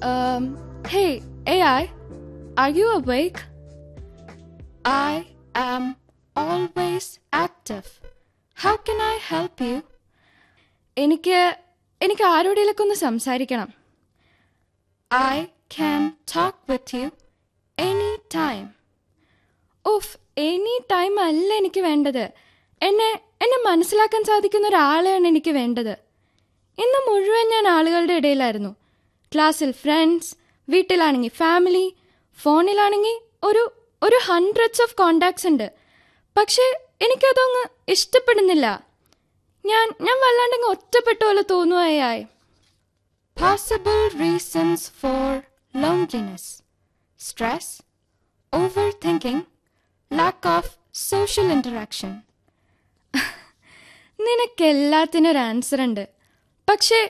Um, hey, AI, are you awake? I am always active. How can I help you? എനിക്ക് എനിക്ക് ആരോടെങ്കിലൊക്കെ ഒന്ന് സംസാരിക്കണം I can talk with you any time of any time അല്ല എനിക്ക് വേണ്ടത് എന്നെ എന്നെ മനസ്സിലാക്കാൻ സാധിക്കുന്ന ഒരാളെയാണ് എനിക്ക് വേണ്ടത് ഇന്ന് മുഴുവൻ ഞാൻ ആളുകളുടെ ഇടയിലായിരുന്നു ക്ലാസ്സിൽ ഫ്രണ്ട്സ് വീട്ടിലാണെങ്കിൽ ഫാമിലി ഫോണിലാണെങ്കിൽ ഒരു ഒരു ഹൺഡ്രഡ്സ് ഓഫ് കോണ്ടാക്ട്സ് ഉണ്ട് പക്ഷേ എനിക്കതൊന്ന് ഇഷ്ടപ്പെടുന്നില്ല ഞാൻ ഞാൻ വല്ലാണ്ടങ്ങ് ഒറ്റപ്പെട്ട പോലെ തോന്നുകയായി possible reasons for loneliness stress overthinking lack of social interaction നിനക്കെല്ലാത്തിനും ഒരു ആൻസർ ഉണ്ട് പക്ഷേ